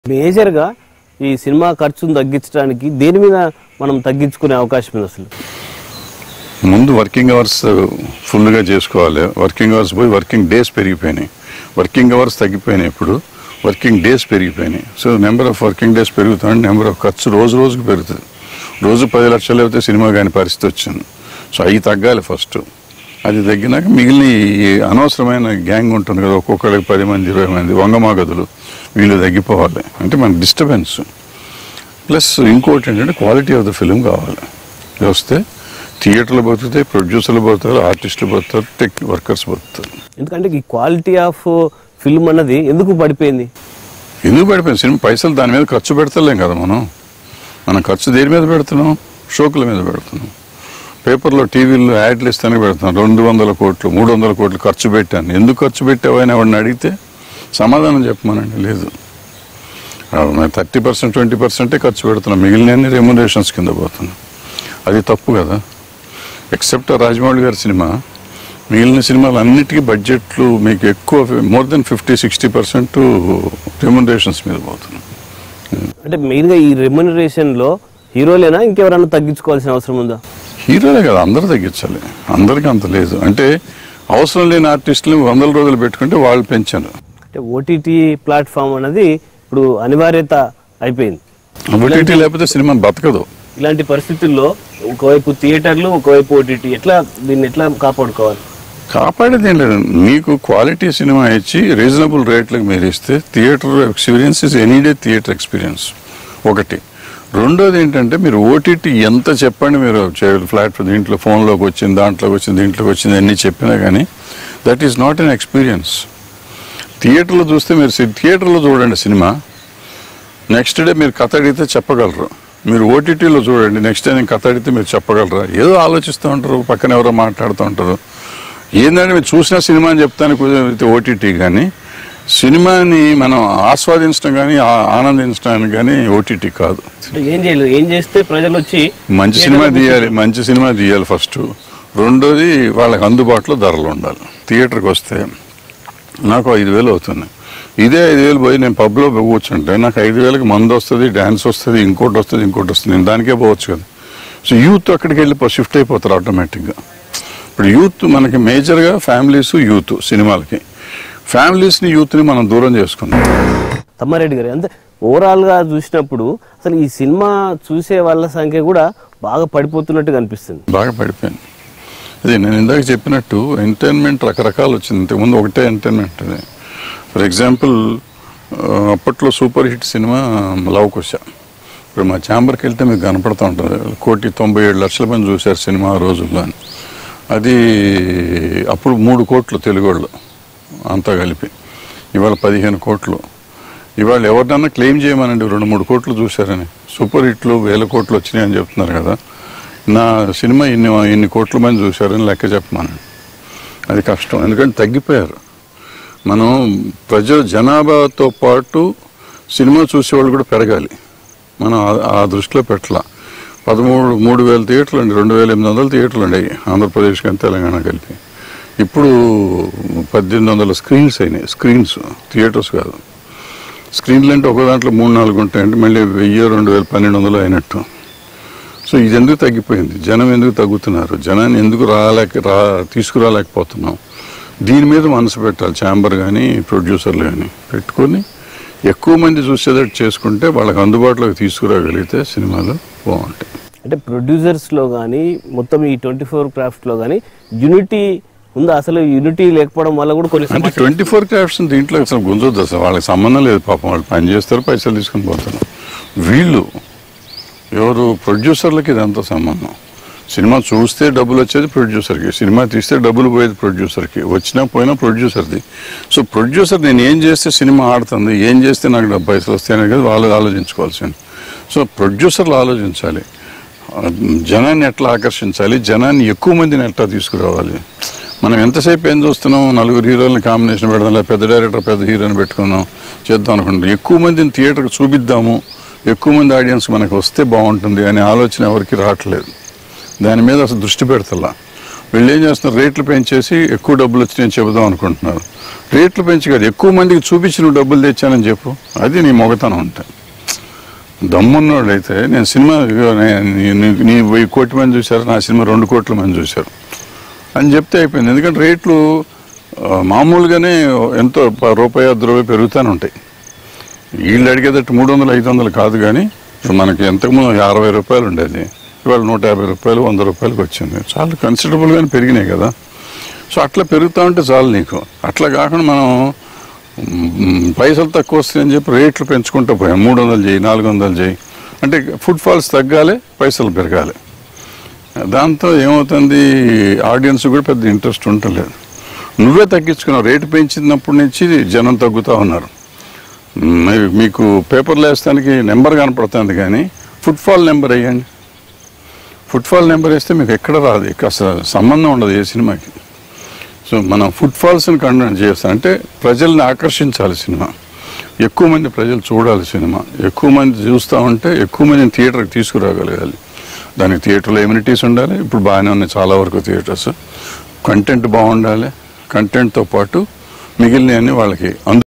మేజర్గా ఈ సినిమా ఖర్చును తగ్గించడానికి దేని మీద మనం తగ్గించుకునే అవకాశం ఉంది అసలు ముందు వర్కింగ్ అవర్స్ ఫుల్గా చేసుకోవాలి వర్కింగ్ అవర్స్ పోయి వర్కింగ్ డేస్ పెరిగిపోయినాయి వర్కింగ్ అవర్స్ తగ్గిపోయినాయి ఇప్పుడు వర్కింగ్ డేస్ పెరిగిపోయినాయి so number of working days పెరుగుతుంది నెంబర్ ఆఫ్ ఖర్చు రోజు రోజుకు పెరుగుతుంది రోజు పది లక్షలు అయితే సినిమా కాని పరిస్థితి వచ్చింది సో అవి తగ్గాలి ఫస్ట్ అది తగ్గినాక మిగిలిన ఈ అనవసరమైన గ్యాంగ్ ఉంటుంది కదా ఒక్కొక్కరికి పది మంది ఇరవై మంది వంగమాగదులు వీళ్ళు తగ్గిపోవాలి అంటే మనకు డిస్టర్బెన్స్ ప్లస్ ఇంకోటి ఏంటంటే క్వాలిటీ ఆఫ్ ద ఫిలిం కావాలి ఇది వస్తే థియేటర్లు బతుకుతాయి ప్రొడ్యూసర్లు బతుకుతారు ఆర్టిస్టులు బతుకుతారు టెక్ వర్కర్స్ బతుకుతారు ఎందుకంటే ఈ క్వాలిటీ ఆఫ్ ఫిల్మ్ అన్నది ఎందుకు పడిపోయింది ఎందుకు పడిపోయింది సినిమా పైసలు దాని మీద ఖర్చు పెడతలేం కదా మనం మనం ఖర్చు దేని మీద పెడుతున్నాం షోకుల మీద పెడుతున్నాం పేపర్లో టీవీలో యాడ్లు ఇస్తానికి పెడుతున్నాం రెండు వందల కోట్లు మూడు వందల కోట్లు ఖర్చు పెట్టాను ఎందుకు ఖర్చు పెట్టావని ఎవరిని అడిగితే సమాధానం చెప్పమనండి లేదు థర్టీ పర్సెంట్ ట్వంటీ పర్సెంటే ఖర్చు పెడుతున్నాం మిగిలిన రెమ్యునరేషన్స్ కింద పోతున్నాం అది తప్పు కదా ఎక్సెప్ట్ రాజమౌళి గారి సినిమా మిగిలిన సినిమాలు అన్నిటికీ బడ్జెట్లు మీకు ఎక్కువ more than fifty sixty percent remunerations మీద పోతున్నాం అంటే మెయిన్గా ఈ రెమ్యునరేషన్ లో హీరోలేనా ఇంకెవరైనా తగ్గించుకోవాల్సిన అవసరం ఉందా హీరోలే కదా అందరూ తగ్గించాలి అందరికీ అంత లేదు అంటే అవసరం లేని ఆర్టిస్టులు వందల రోజులు పెట్టుకుంటే వాళ్ళు పెంచారు అంటే ఓటీటీ ప్లాట్ఫామ్ అనేది ఇప్పుడు అనివార్యత అయిపోయింది ఓటీటీ లేకపోతే సినిమా బతకదు ఇలాంటి పరిస్థితుల్లో ఒకవైపు థియేటర్లు ఒకవైపు ఓటీటీ ఎట్లా దీన్ని ఎట్లా కాపాడుకోవాలి కాపాడేది ఏం లేదు మీకు క్వాలిటీ సినిమా ఇచ్చి రీజనబుల్ రేట్లకు మీరు ఇస్తే theatre experience is any day theatre experience ఒకటి రెండోది ఏంటంటే మీరు ఓటీటీ ఎంత చెప్పండి మీరు ప్లాట్ఫామ్ దీంట్లో ఫోన్లోకి వచ్చింది దాంట్లోకి వచ్చింది దీంట్లోకి వచ్చింది అన్నీ చెప్పినా కానీ that is not an experience థియేటర్లో చూస్తే మీరు సి- థియేటర్లో చూడండి సినిమా నెక్స్ట్ డే మీరు కథ అడిగితే చెప్పగలరు మీరు ఓటీటీలో చూడండి నెక్స్ట్ డే నేను కథ అడిగితే మీరు చెప్పగలరా ఏదో ఆలోచిస్తూ ఉంటారు పక్కన ఎవరో మాట్లాడుతూ ఉంటారు ఏంటంటే మీరు చూసిన సినిమా అని చెప్తాను కుదిరితే ఓటీటీ కానీ సినిమాని మనం ఆస్వాదించడం కానీ ఆ- ఆనందించడానికి కానీ ఓటీటీ కాదు అంటే ఏం చేయలేదు ఏం చేస్తే ప్రజలు వచ్చి మంచి సినిమా తీయాలి మంచి సినిమా తీయాలి ఫస్ట్ రెండోది వాళ్ళకి అందుబాటులో ధరలు ఉండాలి థియేటర్కి వస్తే నాకు ఐదు వేలు అవుతుంది ఇదే ఐదు వేలు పోయి నేను పబ్లో కూర్చుంటే నాకు ఐదు వేలకు మందు వస్తుంది డ్యాన్స్ వస్తుంది ఇంకోటి వస్తుంది ఇంకోటి వస్తుంది నేను దానికే పోవచ్చు కదా సో యూత్ అక్కడికి వెళ్ళి షిఫ్ట్ అయిపోతారు ఆటోమేటిక్గా ఇప్పుడు యూత్ మనకి మేజర్గా ఫ్యామిలీస్ యూత్ సినిమాలకి ఫ్యామిలీస్ని యూత్ని మనం దూరం చేసుకున్నాం తమ్మారెడ్డి గారు అంటే ఓవరాల్ గా చూసినప్పుడు అసలు ఈ సినిమా చూసే వాళ్ళ సంఖ్య కూడా బాగా పడిపోతున్నట్టు కనిపిస్తుంది బాగా పడిపోయింది అదే నేను ఇందాక చెప్పినట్టు ఎంటర్టైన్మెంట్ రకరకాలు వచ్చింది ఇంతకుముందు ఒకటే ఎంటర్టైన్మెంట్ అది ఫర్ ఎగ్జాంపుల్ అప్పట్లో సూపర్ హిట్ సినిమా లవ్ కుశ ఇప్పుడు మా ఛాంబర్కి వెళ్తే మీకు కనపడుతూ ఉంటుంది కోటి తొంభై ఏడు లక్షల మంది చూశారు సినిమా ఆ రోజుల్లో అని అది అప్పుడు మూడు కోట్లు తెలుగు వాళ్ళు అంతా కలిపి ఇవాళ పదిహేను కోట్లు ఇవాళ ఎవరినన్నా క్లెయిమ్ చేయమనండి రెండు మూడు కోట్లు చూశారని సూపర్ హిట్లు వేల కోట్లు వచ్చినాయి అని చెప్తున్నారు కదా నా సినిమా ఇన్ని ఇన్ని కోట్ల మంది చూశారని లెక్క చెప్పమనండి అది కష్టం ఎందుకంటే తగ్గిపోయారు మనం ప్రజల జనాభాతో పాటు సినిమా చూసేవాళ్ళు కూడా పెరగాలి మనం ఆ- ఆ దృష్టిలో పెట్టాల పదమూడు మూడు వేల థియేటర్లు అండి రెండు వేల ఎనిమిది వందల థియేటర్లు ఉండేవి ఆంధ్రప్రదేశ్ కానీ తెలంగాణ కలిపి ఇప్పుడు పద్దెనిమిది వందల స్క్రీన్స్ అయినాయి స్క్రీన్స్ థియేటర్స్ కాదు స్క్రీన్లు అంటే ఒక దాంట్లో మూడు నాలుగు ఉంటాయంటే మళ్ళీ వెయ్యి రెండు వేల పన్నెండు వందలు అయినట్టు సో ఇది ఎందుకు తగ్గిపోయింది జనం ఎందుకు తగ్గుతున్నారు జనాన్ని ఎందుకు రాలేక రా తీసుకురాలేకపోతున్నాం దీని మీద మనసు పెట్టాలి ఛాంబర్ కానీ ప్రొడ్యూసర్లు కానీ పెట్టుకొని ఎక్కువ మంది చూసేటట్టు చేసుకుంటే వాళ్ళకి అందుబాటులోకి తీసుకురాగలిగితే సినిమాలు బాగుంటాయి అంటే ప్రొడ్యూసర్స్ లో కానీ మొత్తం ఈ ట్వంటీ ఫోర్ క్రాఫ్ట్ లో కానీ యూనిటీ ఉందా అసలు యూనిటీ లేకపోవడం వల్ల కూడా కొన్ని అంటే సమస్యలు ట్వంటీ ఫోర్ క్రాఫ్ట్స్ దీంట్లో అసలు గుంజొద్దు అసలు వాళ్ళకి సంబంధం లేదు పాపం వాళ్ళు పని చేస్తారు పైసలు తీసుకొని పోతారు వీళ్ళు ఎవరు ప్రొడ్యూసర్లకి ఇదంతా సంబంధం సినిమా చూస్తే డబ్బులు వచ్చేది ప్రొడ్యూసర్కి సినిమా తీస్తే డబ్బులు పోయేది ప్రొడ్యూసర్కి వచ్చినా పోయినా ప్రొడ్యూసర్ది సో ప్రొడ్యూసర్ నేను ఏం చేస్తే సినిమా ఆడుతుంది ఏం చేస్తే నాకు డబ్బు పైసలు వస్తాయని కదా వాళ్ళు ఆలోచించుకోవాల్సింది సో ప్రొడ్యూసర్లు ఆలోచించాలి ఆ, జనాన్ని ఎట్లా ఆకర్షించాలి జనాన్ని ఎక్కువ మందిని ఎట్లా తీసుకురావాలి మనం ఎంతసేపు ఏం చూస్తున్నాం నలుగురు హీరోలని కాంబినేషన్ పెడదాం లేదా పెద్ద డైరెక్టర్ పెద్ద హీరోని పెట్టుకుందాం చేద్దాం అనుకుంటున్నాం ఎక్కువ మందిని థియేటర్కి చూపిద్దాము ఎక్కువ మంది ఆడియన్స్ మనకు వస్తే బాగుంటుంది అనే ఆలోచన ఎవరికి రావట్లేదు దాని మీద అసలు దృష్టి పెడతలా వీళ్ళు ఏం చేస్తున్నారు రేట్లు పెంచేసి ఎక్కువ డబ్బులు వచ్చినాయని చెబుదాం అనుకుంటున్నారు రేట్లు పెంచి కాదు ఎక్కువ మందికి చూపించి నువ్వు డబ్బులు తెచ్చానని చెప్పు అది నీ మొగతనం అంటే దమ్మున్నోడైతే నేను సినిమా ఇదిగో నే- నీ- నీ- నీ వెయ్యి కోట్ల మంది చూశారు నా సినిమా రెండు కోట్ల మంది చూశారు అని చెప్తే అయిపోయింది ఎందుకంటే రేట్లు ఆ, మామూలుగానే ఎంతో ప- రూపాయి అర్ధ రూపాయి పెరుగుతూనే ఉంటాయి వీళ్ళు అడిగేటట్టు మూడు వందలు ఐదు వందలు కాదు కానీ ఇప్పుడు మనకి ఎంతకుముందు అరవై రూపాయలు ఉండేది ఇవాళ నూట యాభై రూపాయలు వంద రూపాయలకి వచ్చింది చాలా కన్సిడరబుల్గానే పెరిగినాయి కదా సో అట్లా పెరుగుతూ ఉంటే చాలు నీకు అట్లా కాకుండా మనం మ్, పైసలు తక్కువ వస్తాయని చెప్పి రేట్లు పెంచుకుంటూ పోయాం మూడు వందలు చేయి నాలుగు వందలు చేయి అంటే ఫుడ్ ఫాల్స్ తగ్గాలి పైసలు పెరగాలి దాంతో ఏమవుతుంది ఆడియన్స్ కూడా పెద్ద ఇంట్రెస్ట్ ఉండలేదు నువ్వే తగ్గించుకున్నావు రేటు పెంచినప్పటి నుంచి జనం తగ్గుతూ ఉన్నారు మ్, మీకు పేపర్లు వేస్తానికి నెంబర్ కనపడుతుంది కానీ ఫుట్ఫాల్ నెంబర్ వేయండి ఫుట్ఫాల్ నెంబర్ వేస్తే మీకు ఎక్కడ రాదు ఇక అసలు సంబంధం ఉండదు ఏ సినిమాకి సో మనం ఫుట్ఫాల్స్ని కండక్ట్ చేస్తాం అంటే ప్రజల్ని ఆకర్షించాలి సినిమా ఎక్కువ మంది ప్రజలు చూడాలి సినిమా ఎక్కువ మంది చూస్తూ ఉంటే ఎక్కువ మందిని థియేటర్కి తీసుకురాగలగాలి దానికి థియేటర్లో ఎమ్యూనిటీస్ ఉండాలి ఇప్పుడు బాగానే ఉన్నాయి చాలా వరకు థియేటర్స్ కంటెంట్ బాగుండాలి కంటెంట్తో పాటు మిగిలినవన్నీ వాళ్ళకి అందు